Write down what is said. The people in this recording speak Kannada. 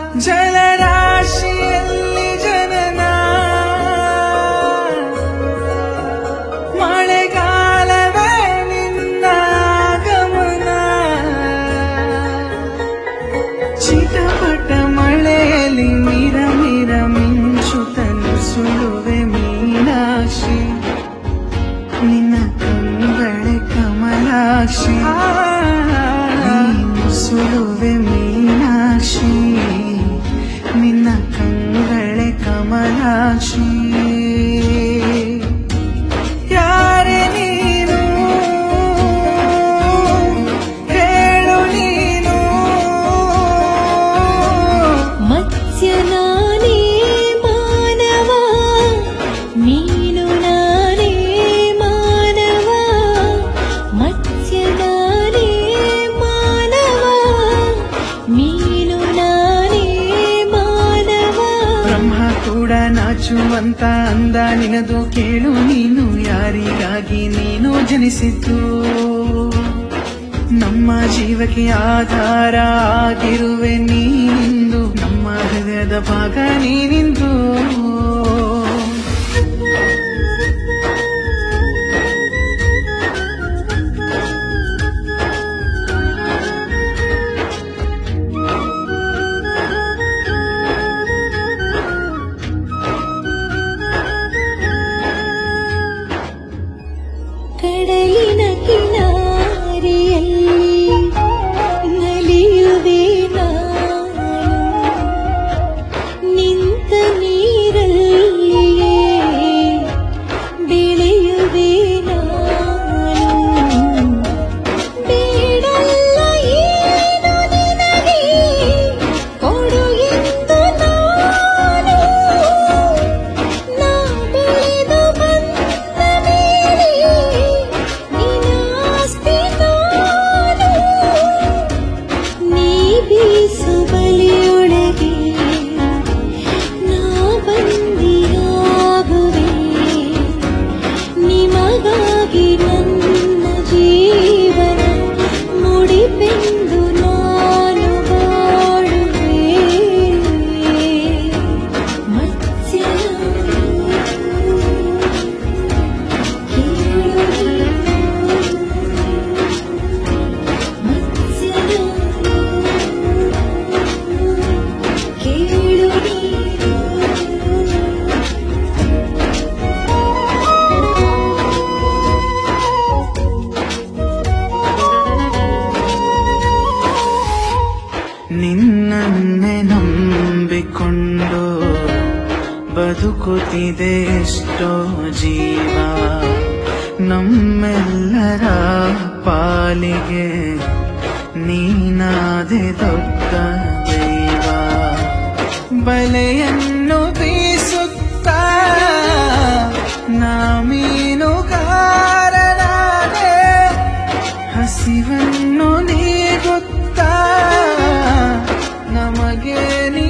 ಜಲರಾಶಿಯಲ್ಲಿ ಜನನ ಮಳೆಗಾಲವೇ ನಿನ್ನ ಗಮನ ಚಿಟಪಟ ಮಳೆಯಲ್ಲಿ ಮಿರ ಮಿರ ಮಿಂಚುತ್ತನು ಸುಳುವೆ ಮೀನಾಕ್ಷಿ ನಿನ್ನ ಕಂಬಳೆ ಕಮಲಾಕ್ಷಿ ನೀನು ಸುಳುವೆ ಮೀನಾಕ್ಷಿ ನಿನ್ನ ಕಂಬಳೆ ಕಮಲಾಕ್ಷಿ ಯಾರೇ ನೀನು ಹೇಳು ನೀನು ಮತ್ಸ್ಯ ನಾನೇ ಮಾನವ ಮೀನು ನಾನೇ ಮಾನವ ಮತ್ಸ್ಯ ನಾನೇ ಮಾನವ ಮೀನು ನಾನೇ ಮಾನವ ಬ್ರಹ್ಮ ಕೂಡ ನಾಚುವಂತ ಅಂದ ನಿನದು ಕೇಳು ನೀನು ಯಾರಿಗಾಗಿ ನೀನು ಜನಿಸಿದ್ದು ನಮ್ಮ ಜೀವಕ್ಕೆ ಆಧಾರ ಆಗಿರುವೆ ನೀನಿಂದು ನಮ್ಮ ಹೃದಯದ ಭಾಗ ನೀನಿಂದು ಕಡಲಿನ ಕಿನಾರಿಯಲ್ಲಿ ನಲಿಯುವೆ ನಾನು ನಿಂತ ನೀರಲ್ಲಿಯೇ ಬೆಳೆಯುವೆ ನಾನು ಬೇಡಲ್ಲ ಏನು ನಿನಗೆ ಕೊಡು ಎಂದು ನಾನು ನಾ ಬೆಳೆದು ಬಂದ ಮೇಲೆ ನಿನಾಸ್ತಿ ನಾನು ನೀ ಬೀಸು ಬಲಿಯೊಳಗೆ ನಾ ಬಂದಿಯಾಗುವೆ ನಿಮಗಾಗಿ ನನ್ನ ಜೀವನ ಮುಡಿಪೆಂದು ನಾನು ಬಾಳುವೆ ಮತ್ಸ್ಯ ನಿನ್ನನ್ನೇ ನಂಬಿಕೊಂಡು ಬದುಕುತ್ತಿದೆ ಎಷ್ಟೋ ಜೀವ ನಮ್ಮೆಲ್ಲರ ಪಾಲಿಗೆ ನೀನಾದೆ ದೊಡ್ಡ ದೈವ ಬಲೆಯನ್ನು ಬೀಸುತ್ತಾ ನಾ ಮೀನುಗಾರನಾದೆ ಹಸಿವನ್ನು ನೀಗುತ್ತಾ ನಮಗೆ ನೀ